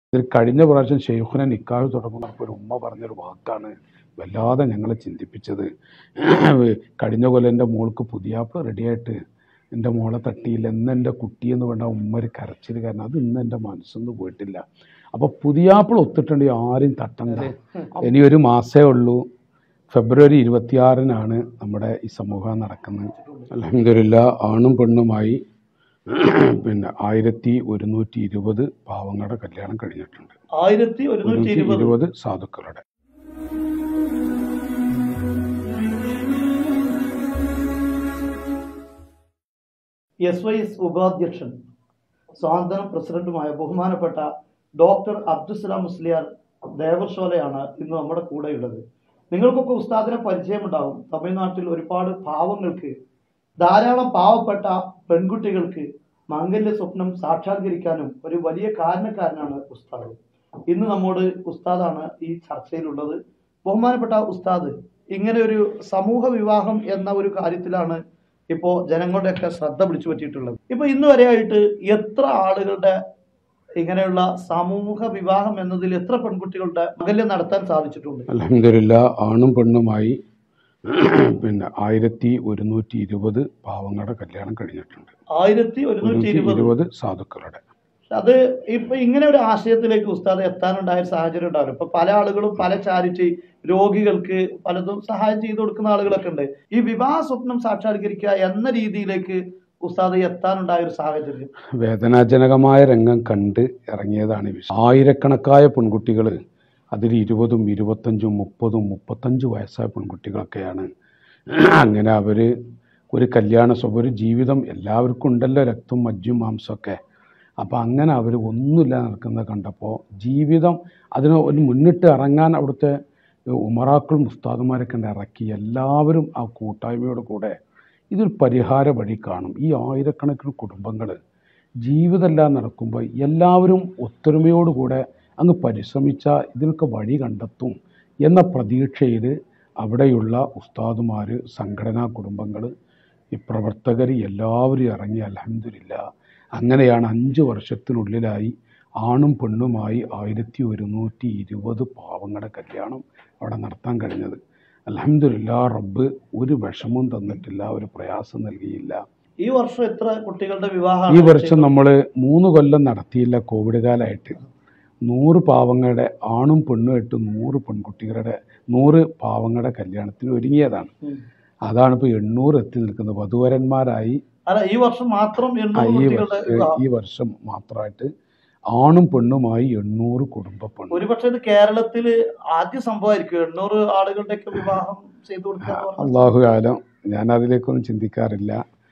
ഇതിൽ കഴിഞ്ഞ പ്രാവശ്യം ഷെയ്ഖുനെ നിക്കാഹ് തുടങ്ങുന്നപ്പോൾ ഒരു ഉമ്മ പറഞ്ഞൊരു വാക്കാണ് വല്ലാതെ ഞങ്ങളെ ചിന്തിപ്പിച്ചത് കഴിഞ്ഞ കൊല്ലം എൻ്റെ മോൾക്ക് പുതിയാപ്പിള റെഡിയായിട്ട് എൻ്റെ മോളെ തട്ടിയില്ല ഇന്ന് എൻ്റെ കുട്ടിയെന്ന് വേണ്ട ഉമ്മ ഒരു കരച്ചിൽ കാരണം അത് ഇന്ന് എൻ്റെ മനസ്സൊന്നും പോയിട്ടില്ല അപ്പോൾ പുതിയാപ്പിള ഒത്തിട്ടുണ്ടെങ്കിൽ ആരും തട്ടണ്ട ഇനി ഒരു മാസേ ഉള്ളൂ ഫെബ്രുവരി ഇരുപത്തിയാറിനാണ് നമ്മുടെ ഈ സമൂഹം നടക്കുന്നത് അലഹമില്ല ആണും പെണ്ണുമായി പിന്നെ ആയിരത്തി ഒരുന്നൂറ്റി ഇരുപത് പാവങ്ങളുടെ കല്യാണം കഴിഞ്ഞിട്ടുണ്ട് ആയിരത്തി ഒരുന്നൂറ്റി ഇരുന്നൂറ്റി ഇരുപത് ഇരുപത് സാധുക്കളുടെ എസ് വൈ എസ് ഉപാധ്യക്ഷൻ സ്വാതന്ത്ര്യ പ്രസിഡന്റുമായ ബഹുമാനപ്പെട്ട ഡോക്ടർ അബ്ദുസലാം മുസ്ലിയാർ ദേവർഷോലയാണ് ഇന്ന് നമ്മുടെ കൂടെയുള്ളത് നിങ്ങൾക്കൊക്കെ ഉസ്താദിനെ പരിചയമുണ്ടാവും തമിഴ്നാട്ടിൽ ഒരുപാട് പാവങ്ങൾക്ക് ധാരാളം പാവപ്പെട്ട പെൺകുട്ടികൾക്ക് മംഗല്യ സ്വപ്നം സാക്ഷാത്കരിക്കാനും ഒരു വലിയ കാരണക്കാരനാണ് ഉസ്താദ് ഇന്ന് നമ്മോട് ഉസ്താദാണ് ഈ ചർച്ചയിലുള്ളത് ബഹുമാനപ്പെട്ട ഉസ്താദ് ഇങ്ങനെ ഒരു സമൂഹ വിവാഹം എന്ന ഒരു കാര്യത്തിലാണ് ഇപ്പോ ജനങ്ങളുടെയൊക്കെ ശ്രദ്ധ പിടിച്ചു പറ്റിയിട്ടുള്ളത് ഇപ്പൊ ഇന്ന് വരെയായിട്ട് എത്ര ആളുകളുടെ ഇങ്ങനെയുള്ള സമൂഹ വിവാഹം എന്നതിൽ എത്ര പെൺകുട്ടികളുടെ മംഗല്യം നടത്താൻ സാധിച്ചിട്ടുണ്ട് അലഹമില്ല ആണും പെണ്ണുമായി പിന്നെ ആയിരത്തി ഒരുന്നൂറ്റി ഇരുപത് പാവങ്ങളുടെ കല്യാണം കഴിഞ്ഞിട്ടുണ്ട് ആയിരത്തി ഒരുന്നൂറ്റി ഇരുന്നൂറ്റി ഇരുപത് ഇരുപത് സാധുക്കളുടെ അത് ഇപ്പൊ ഇങ്ങനെ ഒരു ആശയത്തിലേക്ക് ഉസ്താദ് എത്താനുണ്ടായ ഒരു സാഹചര്യം ഉണ്ടാവില്ല ഇപ്പൊ പല ആളുകളും പല ചാരിറ്റി രോഗികൾക്ക് പലതും സഹായം ചെയ്തു കൊടുക്കുന്ന ആളുകളൊക്കെ ഉണ്ട് ഈ വിവാഹ സ്വപ്നം സാക്ഷാത്കരിക്കുക എന്ന രീതിയിലേക്ക് ഉസ്താദ് എത്താനുണ്ടായ ഒരു സാഹചര്യം വേദനാജനകമായ രംഗം കണ്ട് ഇറങ്ങിയതാണ് ഈ വിഷയം ആയിരക്കണക്കായ പെൺകുട്ടികൾ അതിൽ ഇരുപതും ഇരുപത്തഞ്ചും മുപ്പതും മുപ്പത്തഞ്ച് വയസ്സായ പെൺകുട്ടികളൊക്കെയാണ് അങ്ങനെ അവർ ഒരു കല്യാണ സ്വ ഒരു ജീവിതം എല്ലാവർക്കും ഉണ്ടല്ലോ രക്തം മജ്ജും മാംസമൊക്കെ അപ്പോൾ അങ്ങനെ അവർ ഒന്നുമില്ല നടക്കുന്നത് കണ്ടപ്പോൾ ജീവിതം അതിന് ഒരു മുന്നിട്ട് ഇറങ്ങാൻ അവിടുത്തെ ഉമറാക്കളും ഉസ്താദുമാരൊക്കെ ഉണ്ട് ഇറക്കി എല്ലാവരും ആ കൂട്ടായ്മയോട് കൂടെ ഇതൊരു പരിഹാര വഴി കാണും ഈ ആയിരക്കണക്കിന് കുടുംബങ്ങൾ ജീവിതമെല്ലാം നടക്കുമ്പോൾ എല്ലാവരും ഒത്തൊരുമയോടുകൂടെ അങ്ങ് പരിശ്രമിച്ചാൽ ഇതിനൊക്കെ വഴി കണ്ടെത്തും എന്ന പ്രതീക്ഷയിൽ അവിടെയുള്ള ഉസ്താദുമാർ സംഘടനാ കുടുംബങ്ങൾ ഈ പ്രവർത്തകർ എല്ലാവരും ഇറങ്ങി അലഹമില്ല അങ്ങനെയാണ് അഞ്ച് വർഷത്തിനുള്ളിലായി ആണും പെണ്ണുമായി ആയിരത്തി ഒരുന്നൂറ്റി ഇരുപത് പാവങ്ങളുടെ കല്യാണം അവിടെ നടത്താൻ കഴിഞ്ഞത് അലഹമില്ല റബ്ബ് ഒരു വിഷമവും തന്നിട്ടില്ല ഒരു പ്രയാസം നൽകിയില്ല ഈ വർഷം എത്ര കുട്ടികളുടെ ഈ വിവാഹമാണ് വർഷം നമ്മൾ മൂന്ന് കൊല്ലം നടത്തിയില്ല കോവിഡ് കാലമായിട്ട് നൂറ് പാവങ്ങളുടെ ആണും പെണ്ണും ആയിട്ട് നൂറ് പെൺകുട്ടികളുടെ നൂറ് പാവങ്ങളുടെ കല്യാണത്തിന് ഒരുങ്ങിയതാണ് ഉം. അതാണ് ഇപ്പോൾ എണ്ണൂറ് എത്തി നിൽക്കുന്നത് വധുവരന്മാരായി അല്ല ഈ വർഷം മാത്രം ആ, എണ്ണൂറ് ഈ കുട്ടികളുടെ വർഷം വിവാഹം ഈ വർഷം മാത്രമായിട്ട് ആണും പെണ്ണുമായി എണ്ണൂറ് കുടുംബ പെണ്ണ് ഒരുപക്ഷെ ഇത് കേരളത്തില് ആദ്യ സംഭവമായിരിക്കും എണ്ണൂറ് ആളുകളുടെയൊക്കെ വിവാഹം ചെയ്തു കൊടുക്കുക എന്ന് പറഞ്ഞാൽ. അള്ളാഹു കാലം ഞാൻ അതിലേക്കൊന്നും ചിന്തിക്കാറില്ല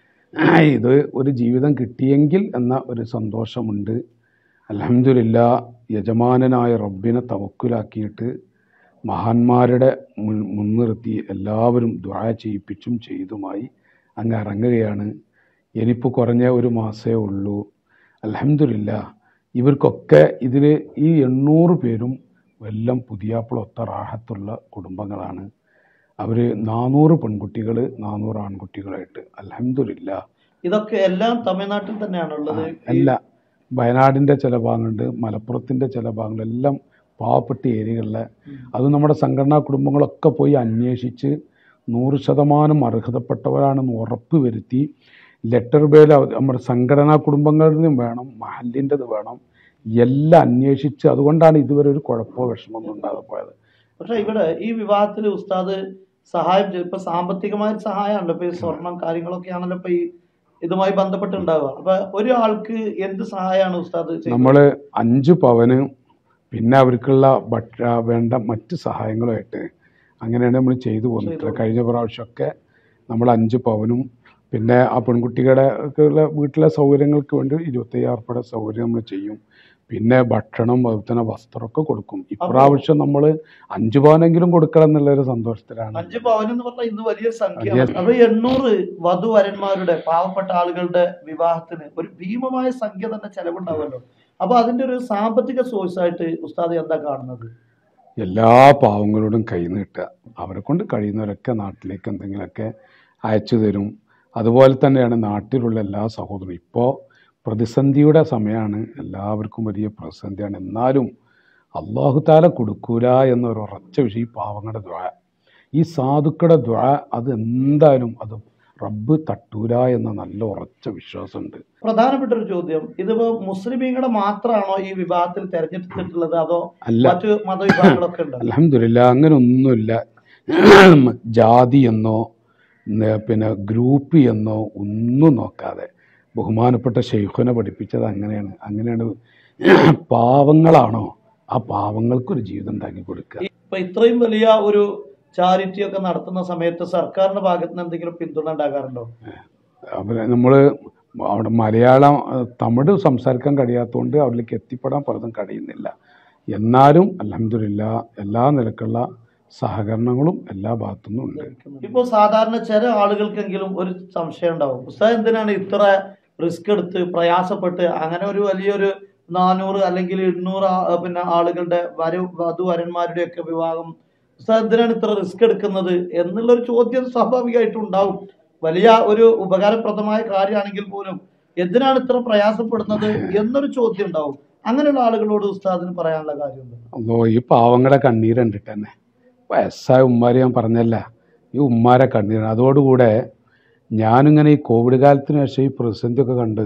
ഇത് ഒരു ജീവിതം കിട്ടിയെങ്കിൽ എന്ന ഒരു സന്തോഷമുണ്ട് അലഹമില്ല യജമാനനായ റബ്ബിനെ തവക്കുലാക്കിയിട്ട് മഹാന്മാരുടെ മുൻ മുൻനിർത്തി എല്ലാവരും ദ്വാ ചെയ്യിപ്പിച്ചും ചെയ്തുമായി അങ്ങ് ഇറങ്ങുകയാണ് ഇനിയിപ്പോൾ കുറഞ്ഞ ഒരു മാസമേ ഉള്ളൂ അലഹമില്ല ഇവർക്കൊക്കെ ഇതിൽ ഈ എണ്ണൂറ് പേരും എല്ലാം പുതിയാപ്പിളൊത്ത റാഹത്തുള്ള കുടുംബങ്ങളാണ് അവർ നാനൂറ് പെൺകുട്ടികൾ നാനൂറ് ആൺകുട്ടികളായിട്ട് അലഹമില്ല ഇതൊക്കെ എല്ലാം തമിഴ്നാട്ടിൽ തന്നെയാണുള്ളത് അല്ല വയനാടിൻ്റെ ചില ഭാഗങ്ങളുണ്ട് മലപ്പുറത്തിൻ്റെ ചില ഭാഗങ്ങളെല്ലാം പാവപ്പെട്ട ഏരിയകളിലെ അത് നമ്മുടെ സംഘടനാ കുടുംബങ്ങളൊക്കെ പോയി അന്വേഷിച്ച് നൂറ് ശതമാനം അർഹതപ്പെട്ടവരാണെന്ന് ഉറപ്പ് വരുത്തി ലെറ്റർ ബേൽ നമ്മുടെ സംഘടനാ കുടുംബങ്ങളിൽ നിന്നും വേണം മഹലിൻ്റെത് വേണം എല്ലാം അന്വേഷിച്ച് അതുകൊണ്ടാണ് ഇതുവരെ ഒരു കുഴപ്പമോ വിഷമമൊന്നും ഉണ്ടാകാതെ പോയത് പക്ഷെ ഇവിടെ ഈ വിവാഹത്തിൽ ഉസ്താദ് സഹായം ചെയ്തു ഇപ്പൊ സാമ്പത്തികമായ ഒരു സഹായമാണല്ലോ ഇപ്പൊ ഈ സ്വർണം കാര്യങ്ങളൊക്കെയാണല്ലോ ഇപ്പൊ ഈ ഇതുമായി ബന്ധപ്പെട്ടുണ്ടാവുക അപ്പൊ ഒരാൾക്ക് എന്ത് സഹായമാണ് ഉസ്താദ് ചെയ്യുന്നത് നമ്മൾ അഞ്ച് പവന് പിന്നെ അവർക്കുള്ള ഭക്ഷ വേണ്ട മറ്റ് സഹായങ്ങളുമായിട്ട് അങ്ങനെയാണ് നമ്മൾ ചെയ്തു പോന്നിട്ടുള്ളത് കഴിഞ്ഞ പ്രാവശ്യമൊക്കെ നമ്മൾ അഞ്ച് പവനും പിന്നെ ആ പെൺകുട്ടികളുടെ ഒക്കെ ഉള്ള വീട്ടിലെ സൗകര്യങ്ങൾക്ക് വേണ്ടി ഇരുപത്തയ്യായിരം ഉറുപ്പിയുടെ സൗകര്യം നമ്മൾ ചെയ്യും പിന്നെ ഭക്ഷണം അതുപോലെ തന്നെ വസ്ത്രമൊക്കെ കൊടുക്കും ഇപ്രാവശ്യം നമ്മൾ അഞ്ച് പവനെങ്കിലും കൊടുക്കണം എന്നുള്ളൊരു സന്തോഷത്തിലാണ് അഞ്ച് പവൻ എന്ന് പറഞ്ഞാൽ ഇന്ന് വലിയ സംഖ്യ വലിയ അപ്പൊ എണ്ണൂറ് വധുവരന്മാരുടെ പാവപ്പെട്ട ആളുകളുടെ വിവാഹത്തിന് ഒരു ഭീമമായ സംഖ്യ തന്നെ ചെലവുണ്ടാവുമല്ലോ അപ്പൊ അതിന്റെ ഒരു സാമ്പത്തിക സോഴ്സ് ആയിട്ട് ഉസ്താദ് എന്താ കാണുന്നത് എല്ലാ പാവങ്ങളോടും കൈ നീട്ടുക അവരെ കൊണ്ട് കഴിയുന്നവരൊക്കെ നാട്ടിലേക്ക് എന്തെങ്കിലുമൊക്കെ അയച്ചു തരും അതുപോലെ തന്നെയാണ് നാട്ടിലുള്ള എല്ലാ സഹോദരനും ഇപ്പോൾ പ്രതിസന്ധിയുടെ സമയമാണ് എല്ലാവർക്കും വലിയ പ്രതിസന്ധിയാണ് എന്നാലും അള്ളാഹു താല കൊടുക്കൂല എന്നൊരു ഉറച്ച വിഷയം ഈ പാവങ്ങളുടെ ദ്വാ ഈ സാധുക്കളുടെ ദ്വാ അത് എന്തായാലും അത് റബ്ബ് തട്ടൂല എന്ന നല്ല ഉറച്ച വിശ്വാസമുണ്ട് പ്രധാനപ്പെട്ട ഒരു ചോദ്യം ഇതിപ്പോ മുസ്ലിമീങ്ങളുടെ മാത്രമാണോ ഈ വിഭാഗത്തിൽ തെരഞ്ഞെടുത്തിട്ടുള്ളത് അതോ അല്ല മറ്റു മതവിഭാഗങ്ങളൊക്കെ ഉണ്ടോ അലഹമില്ല അങ്ങനെ ഒന്നുമില്ല ജാതി എന്നോ ന- പിന്നെ ഗ്രൂപ്പ് എന്നോ ഒന്നും നോക്കാതെ ബഹുമാനപ്പെട്ട ഷെയ്ഖുനെ പഠിപ്പിച്ചത് അങ്ങനെയാണ് അങ്ങനെയാണ് പാവങ്ങളാണോ ആ പാവങ്ങൾക്കൊരു ജീവിതം ഉണ്ടാക്കി കൊടുക്കുക ഇപ്പൊ ഇത്രയും വലിയ ഒരു ചാരിറ്റി ഒക്കെ നടത്തുന്ന സമയത്ത് സർക്കാരിന്റെ ഭാഗത്ത് നിന്ന് എന്തെങ്കിലും പിന്തുണ ഉണ്ടാകാറുണ്ടോ അവർ നമ്മൾ അവിടെ മലയാളം അഹ് തമിഴ് സംസാരിക്കാൻ കഴിയാത്തതുകൊണ്ട് അവരിലേക്ക് എത്തിപ്പെടാൻ പലതും കഴിയുന്നില്ല എന്നാലും അലഹമില്ല എല്ലാ നിലക്കുള്ള സഹകരണങ്ങളും എല്ലാ ഭാഗത്തുനിന്നും ഉണ്ട് ഇപ്പൊ സാധാരണ ചില ആളുകൾക്കെങ്കിലും ഒരു സംശയം ഉണ്ടാവും ഉസ്താദ് എന്തിനാണ് ഇത്ര റിസ്ക് എടുത്ത് പ്രയാസപ്പെട്ട് അങ്ങനെ ഒരു വലിയൊരു നാനൂറ് അല്ലെങ്കിൽ എണ്ണൂറ് ആ- പിന്നെ ആളുകളുടെ വര വധുവരന്മാരുടെ ഒക്കെ വിവാഹം ഉസ്താദ് എന്തിനാണ് ഇത്ര റിസ്ക് എടുക്കുന്നത് എന്നുള്ളൊരു ചോദ്യം സ്വാഭാവികമായിട്ടും ഉണ്ടാവും വലിയ ഒരു ഉപകാരപ്രദമായ കാര്യമാണെങ്കിൽ പോലും എന്തിനാണ് ഇത്ര പ്രയാസപ്പെടുന്നത് എന്നൊരു ചോദ്യം ഉണ്ടാവും അങ്ങനെയുള്ള ആളുകളോട് ഉസ്താദിന് പറയാനുള്ള കാര്യം അതോ ഈ പാവങ്ങളുടെ കണ്ണീര് കണ്ടിട്ട് തന്നെ വയസ്സായ ഉമ്മാരെ ഞാൻ പറഞ്ഞല്ല ഈ ഉമ്മാരെ കണ്ണീരാണ് അതോടുകൂടെ ഞാനിങ്ങനെ ഈ കോവിഡ് കാലത്തിന് ശേഷം ഈ പ്രതിസന്ധിയൊക്കെ കണ്ട്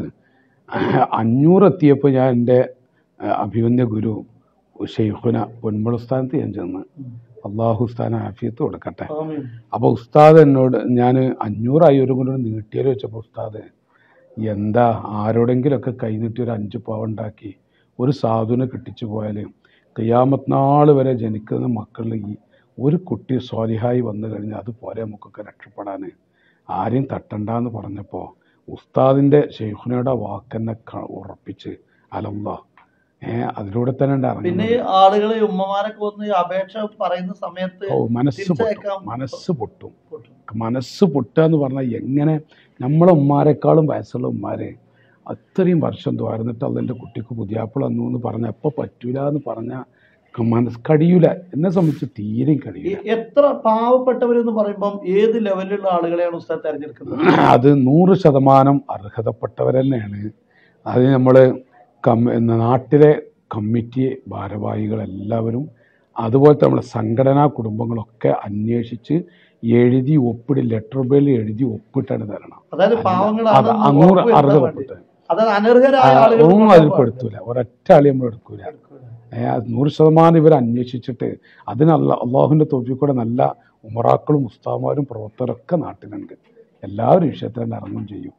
അഞ്ഞൂറ് എത്തിയപ്പോൾ ഞാൻ എൻ്റെ അഹ്, അഭിമന്യ ഗുരു ഷെയ്ഖുന പൊന്മുളസ്ഥാനത്ത് ഞാൻ ചെന്ന് അള്ളാഹു സ്ഥാന ആഫിയത്ത് കൊടുക്കട്ടെ ആമീൻ. അപ്പോൾ ഉസ്താദ് എന്നോട് ഞാൻ അഞ്ഞൂറ് അയ്യൂറും കൊണ്ട് നീട്ടിയാൽ വെച്ചപ്പോൾ ഉസ്താദ് എന്താ ആരോടെങ്കിലുമൊക്കെ കൈ നീട്ടി ഒരു അഞ്ച് പാവ ഉണ്ടാക്കി ഒരു സാധുവിനെ കിട്ടിച്ചു പോയാൽ കയ്യാമത്ത് നാൾ വരെ ജനിക്കുന്ന മക്കളിൽ ഈ ഒരു കുട്ടി സ്വാലിഹായി വന്നു കഴിഞ്ഞാൽ അത് പോരെ നമുക്കൊക്കെ രക്ഷപ്പെടാൻ ആരെയും തട്ടണ്ടെന്ന് പറഞ്ഞപ്പോൾ ഉസ്താദിൻ്റെ ഷെയ്ഖുനയുടെ വാക്കെന്നെ ക- ഉറപ്പിച്ച് അലല്ല ഏ അതിലൂടെ തന്നെ ഉണ്ട് പിന്നെ ഇറങ്ങുന്നത്. ഈ ആളുകള് ഈ ഉമ്മമാരൊക്കെ വന്ന് ഈ അപേക്ഷ പറയുന്ന സമയത്ത് ഓ മനസ്സ് പൊട്ടും തിരിച്ചയക്കാം. മനസ്സ് പൊട്ടും മനസ്സ് പൊട്ടുക എന്ന് പറഞ്ഞാൽ എങ്ങനെ നമ്മളെ ഉമ്മാരെക്കാളും വയസ്സുള്ള ഉമ്മാരെ അത്രയും വർഷം ദ്വാരന്നിട്ട് അതിൻ്റെ കുട്ടിക്ക് പുതിയാപ്പിള വന്നു എന്ന് പറഞ്ഞാൽ എപ്പോൾ പറ്റൂല എന്ന് പറഞ്ഞാൽ മനസ്സ് കഴിയൂല എന്നെ സംബന്ധിച്ച് തീരെയും ഈ കഴിയൂല എത്ര പാവപ്പെട്ടവരെന്ന് പറയുമ്പം ഏത് ലെവലിലുള്ള ആളുകളെയാണ് ഉസ്താദ് തെരഞ്ഞെടുക്കുന്നത് അത് നൂറ് ശതമാനം അർഹതപ്പെട്ടവർ തന്നെയാണ് അത് നമ്മൾ കം നാട്ടിലെ കമ്മിറ്റി ഭാരവാഹികളെല്ലാവരും അതുപോലത്തെ നമ്മുടെ സംഘടനാ കുടുംബങ്ങളൊക്കെ അന്വേഷിച്ച് എഴുതി ഒപ്പിടി ലെറ്റർ ബേൽ എഴുതി ഒപ്പിട്ടാണ് തരണം അതായത് അത് പാവങ്ങളാണ് അഞ്ഞൂറ് അർഹതപ്പെട്ട അതായത് അനർഹരായ ആളുകൾ ഒന്നും അതിൽ പെടുത്തൂല ഒരൊറ്റ ആളി നമ്മൾ എടുക്കൂല ഏ, അത് നൂറ് ശതമാനം ഇവർ അന്വേഷിച്ചിട്ട് അതിന് അല്ല അള്ളാഹുവിൻ്റെ തൊപ്പിക്കൂടെ നല്ല ഉമറാക്കളും ഉസ്താമാരും പ്രവർത്തകരൊക്കെ നാട്ടിലുണ്ട് എല്ലാവരും വിഷയത്തിൽ തന്നെ ഇറങ്ങും ചെയ്യും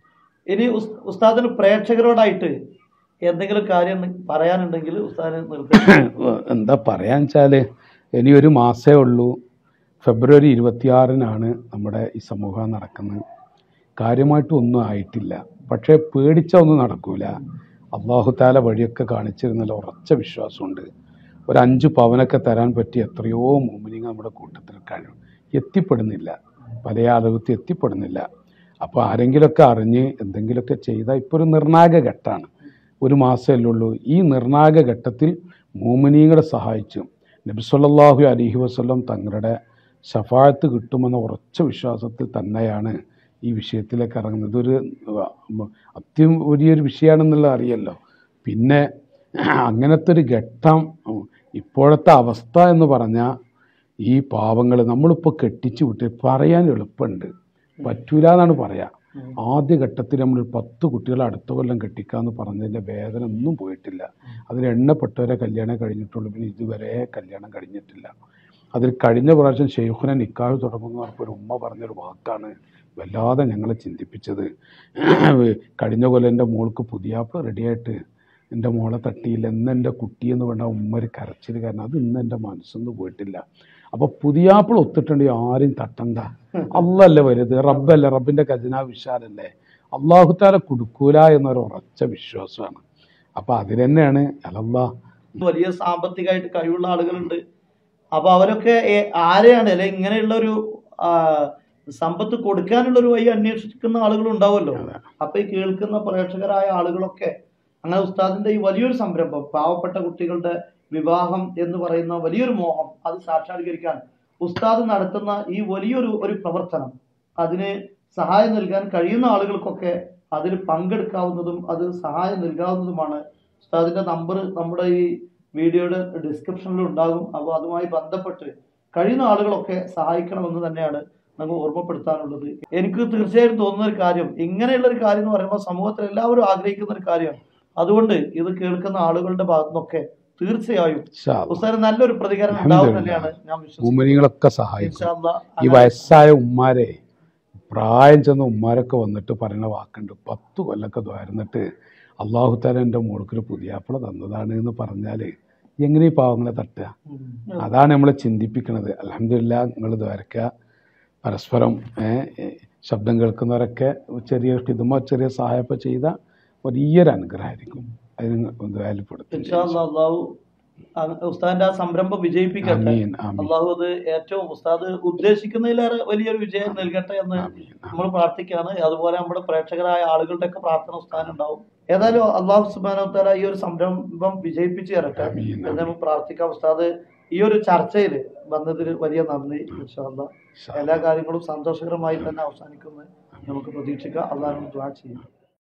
ഇനി ഉസ്- ഉസ്താദിന് പ്രേക്ഷകരോടായിട്ട് എന്തെങ്കിലും കാര്യം പറയാനുണ്ടെങ്കിൽ ഉസ്താദിന് നിർത്തി എന്താ പറയാന്ന് വെച്ചാൽ ഇനി ഒരു മാസേ ഉള്ളൂ ഫെബ്രുവരി ഇരുപത്തിയാറിനാണ് നമ്മുടെ ഈ സമൂഹം നടക്കുന്നത് കാര്യമായിട്ടും ഒന്നും ആയിട്ടില്ല പക്ഷേ പേടിച്ച ഒന്നും നടക്കൂല അള്ളാഹുത്താല വഴിയൊക്കെ കാണിച്ചിരുന്നല്ലോ ഉറച്ച വിശ്വാസമുണ്ട് ഒരു അഞ്ച് പവനൊക്കെ തരാൻ പറ്റിയ എത്രയോ മോമിനിങ് നമ്മുടെ കൂട്ടത്തിൽ കഴിയും എത്തിപ്പെടുന്നില്ല പല ആളുകൾക്ക് എത്തിപ്പെടുന്നില്ല അപ്പോൾ ആരെങ്കിലുമൊക്കെ അറിഞ്ഞ് എന്തെങ്കിലുമൊക്കെ ചെയ്താൽ ഇപ്പോൾ ഒരു നിർണായക ഘട്ടമാണ് ഒരു മാസമല്ലേ ഉള്ളൂ ഈ നിർണായക ഘട്ടത്തിൽ മോമിനിയങ്ങളെ സഹായിച്ചു നബിസ്വല്ലാഹു അലഹി വസ്ലം തങ്ങളുടെ ശഫായത്ത് കിട്ടുമെന്ന ഉറച്ച വിശ്വാസത്തിൽ തന്നെയാണ് ഈ വിഷയത്തിലേക്ക് ഇറങ്ങുന്നത് ഇതൊരു ഉം, അത്യം വലിയൊരു വിഷയമാണെന്നുള്ള അറിയല്ലോ പിന്നെ അങ്ങനത്തെ ഒരു ഘട്ടം ഉം, ഇപ്പോഴത്തെ അവസ്ഥ എന്ന് പറഞ്ഞാൽ ഈ പാവങ്ങൾ നമ്മളിപ്പോൾ കെട്ടിച്ചു വിട്ട് പറയാൻ എളുപ്പമുണ്ട് പറ്റൂല എന്നാണ് പറയാ ആദ്യ ഘട്ടത്തിൽ നമ്മൾ പത്ത് കുട്ടികളെ അടുത്ത കൊല്ലം കെട്ടിക്കാന്ന് പറഞ്ഞതിൻ്റെ വേദന ഒന്നും പോയിട്ടില്ല അതിൽ എണ്ണപ്പെട്ടവരെ കല്യാണം കഴിഞ്ഞിട്ടുള്ളൂ പിന്നെ ഇതുവരെ കല്യാണം കഴിഞ്ഞിട്ടില്ല അതിൽ കഴിഞ്ഞ പ്രാവശ്യം ഷെയ്ഖുനെ നിക്കാഹ് തുടങ്ങുന്ന പറഞ്ഞപ്പോൾ ഒരു ഉമ്മ പറഞ്ഞൊരു വാക്കാണ് വല്ലാതെ ഞങ്ങളെ ചിന്തിപ്പിച്ചത് കഴിഞ്ഞ കൊല്ലം എൻ്റെ മോൾക്ക് പുതിയാപ്പിള റെഡിയായിട്ട് എൻ്റെ മോളെ തട്ടിയില്ല ഇന്ന് എൻ്റെ കുട്ടി എന്ന് പറഞ്ഞാൽ ഉമ്മ ഒരു കരച്ചിൽ കാരണം അത് ഇന്ന് എൻ്റെ മനസ്സൊന്നും പോയിട്ടില്ല അപ്പോൾ പുതിയാപ്പിള ഒത്തിട്ടുണ്ടെങ്കിൽ ആരും തട്ടണ്ട അല്ലല്ലേ വലുത് റബ്ബല്ലേ റബ്ബിൻ്റെ ഖജന വിശാലല്ലേ അള്ളാഹുത്താല കൊടുക്കൂല എന്നൊരു ഉറച്ച വിശ്വാസമാണ് അപ്പോൾ അതിൽ തന്നെയാണ് അലല്ലാ വലിയ സാമ്പത്തികമായിട്ട് കഴിവുള്ള ആളുകളുണ്ട് അപ്പൊ അവരൊക്കെ ഏ- ആരെയാണ് അല്ലെ ഇങ്ങനെയുള്ള ഒരു ആ, സമ്പത്ത് കൊടുക്കാനുള്ള ഒരു വഴി അന്വേഷിക്കുന്ന ആളുകൾ ഉണ്ടാവുമല്ലോ അപ്പൊ ഈ കേൾക്കുന്ന പ്രേക്ഷകരായ ആളുകളൊക്കെ അങ്ങനെ ഉസ്താദിന്റെ ഈ വലിയൊരു സംരംഭം പാവപ്പെട്ട കുട്ടികളുടെ വിവാഹം എന്ന് പറയുന്ന വലിയൊരു മോഹം അത് സാക്ഷാത്കരിക്കാൻ ഉസ്താദ് നടത്തുന്ന ഈ വലിയൊരു ഒരു പ്രവർത്തനം അതിന് സഹായം നൽകാൻ കഴിയുന്ന ആളുകൾക്കൊക്കെ അതിൽ പങ്കെടുക്കാവുന്നതും അത് സഹായം നൽകാവുന്നതുമാണ് ഉസ്താദിന്റെ നമ്പർ നമ്മുടെ ഈ വീഡിയോയുടെ ഡിസ്ക്രിപ്ഷനിൽ ഉണ്ടാകും അപ്പോൾ അതുമായി ബന്ധപ്പെട്ട് കഴിയുന്ന ആളുകളൊക്കെ സഹായിക്കണമെന്ന് തന്നെയാണ് നമുക്ക് ഓർമ്മപ്പെടുത്താനുള്ളത് എനിക്ക് തീർച്ചയായും തോന്നുന്ന ഒരു കാര്യം ഇങ്ങനെയുള്ള ഒരു കാര്യം എന്ന് പറയുമ്പോൾ സമൂഹത്തിൽ എല്ലാവരും ആഗ്രഹിക്കുന്ന ഒരു കാര്യമാണ് അതുകൊണ്ട് ഇത് കേൾക്കുന്ന ആളുകളുടെ ഭാഗത്തു നിന്നൊക്കെ തീർച്ചയായും ഇൻഷാ അല്ലാ. ഉസ്താദിന് നല്ലൊരു പ്രതികരണം ഉണ്ടാവും തന്നെയാണ് ഞാൻ വിശ്വസിക്കുന്നത് ഉമ്മനികളൊക്കെ സഹായിക്കും ഇൻഷാ അല്ലാ. ഈ വയസ്സായ ഉമ്മാരെ പ്രായം ചെന്ന ഉമ്മാരൊക്കെ വന്നിട്ട് പറയുന്ന വാക്കുണ്ട് പത്ത് കൊല്ലൊക്കെ ദ്വാരുന്നിട്ട് അള്ളാഹു താല എൻ്റെ മോൾക്കൊരു പുതിയാപ്പിള തന്നതാണ് എന്ന് പറഞ്ഞാൽ എങ്ങനെ ഈ പാവങ്ങളെ തട്ടുക ഉം. അതാണ് നമ്മൾ ചിന്തിപ്പിക്കുന്നത് അലഹമില്ല നിങ്ങൾ ദ്വാരക്കുക പരസ്പരം ഏ, ഏ, ശബ്ദം കേൾക്കുന്നവരൊക്കെ ചെറിയ ഹിതുമോ ചെറിയ സഹായമൊക്കെ ചെയ്ത വലിയൊരു അനുഗ്രഹമായിരിക്കും അതിന് വാല്യപ്പെടുത്തും ഇൻഷാ അല്ലാ അള്ളാഹു ആ- ഉസ്താദിന്റെ ആ സംരംഭം വിജയിപ്പിക്കട്ടെ ആമീൻ ആമീൻ അള്ളാഹു അത് ഏറ്റവും ഉസ്താദ് ഉദ്ദേശിക്കുന്നതിലേറെ വലിയൊരു വിജയം നൽകട്ടെ എന്ന് ആമീൻ നമ്മൾ പ്രാർത്ഥിക്കുകയാണ് അതുപോലെ നമ്മുടെ പ്രേക്ഷകരായ ആളുകളുടെ ഒക്കെ പ്രാർത്ഥന ഉസ്താദ് ഉണ്ടാവും ഏതായാലും അള്ളാഹു സുബാനോത്തല ഈ ഒരു സംരംഭം വിജയിപ്പിച്ചു തരട്ടെ ആമീൻ എന്ന് നമുക്ക് പ്രാർത്ഥിക്കാം ഉസ്താദ് ഈ ഒരു ചർച്ചയിൽ വന്നതിന് വലിയ നന്ദി ഇൻഷാ അല്ലാ എല്ലാ കാര്യങ്ങളും സന്തോഷകരമായി തന്നെ അവസാനിക്കുന്നത് നമുക്ക് പ്രതീക്ഷിക്കാം അള്ളാഹിനോട് ദ്വാ ചെയ്യാം